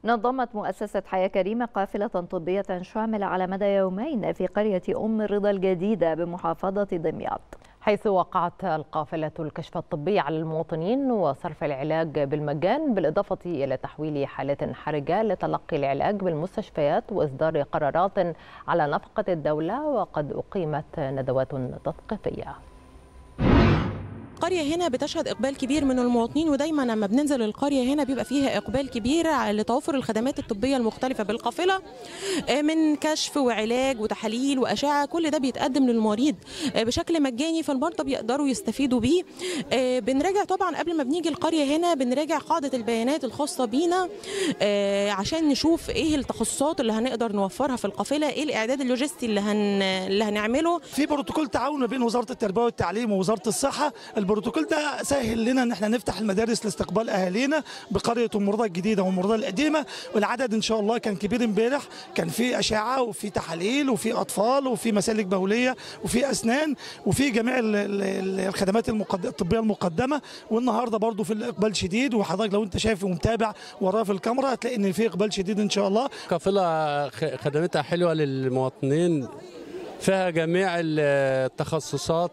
نظمت مؤسسة حياة كريمة قافلة طبية شاملة على مدى يومين في قرية أم الرضا الجديدة بمحافظة دمياط حيث وقعت القافلة الكشف الطبي على المواطنين وصرف العلاج بالمجان بالإضافة إلى تحويل حالات حرجة لتلقي العلاج بالمستشفيات وإصدار قرارات على نفقة الدولة وقد أقيمت ندوات تثقيفية القرية هنا بتشهد إقبال كبير من المواطنين ودايما لما بننزل القرية هنا بيبقى فيها إقبال كبير لتوفر الخدمات الطبية المختلفة بالقافلة من كشف وعلاج وتحاليل وأشعة كل ده بيتقدم للمريض بشكل مجاني فالمرضى بيقدروا يستفيدوا بيه بنراجع طبعا قبل ما بنيجي القرية هنا بنراجع قاعدة البيانات الخاصة بينا عشان نشوف إيه التخصصات اللي هنقدر نوفرها في القافلة إيه الإعداد اللوجستي اللي, هن... اللي هنعمله في بروتوكول تعاون بين وزارة التربية والتعليم ووزارة الصحة البروتوكول ده سهل لنا ان احنا نفتح المدارس لاستقبال اهالينا بقريه ام رضا الجديده وام رضا القديمه والعدد ان شاء الله كان كبير امبارح كان في اشعه وفي تحاليل وفي اطفال وفي مسالك بوليه وفي اسنان وفي جميع الخدمات الطبيه المقدمه والنهارده برضو في الاقبال شديد وحضرتك لو انت شايف ومتابع وراه في الكاميرا هتلاقي ان في اقبال شديد ان شاء الله قافله خدمتها حلوه للمواطنين فيها جميع التخصصات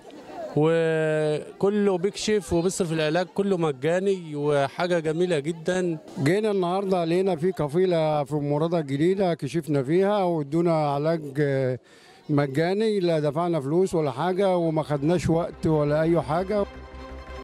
وكله بيكشف وبيصرف العلاج كله مجاني وحاجه جميله جدا جينا النهارده لقينا في قفيله في مرادة الجديده كشفنا فيها وادونا علاج مجاني لا دفعنا فلوس ولا حاجه وما خدناش وقت ولا اي حاجه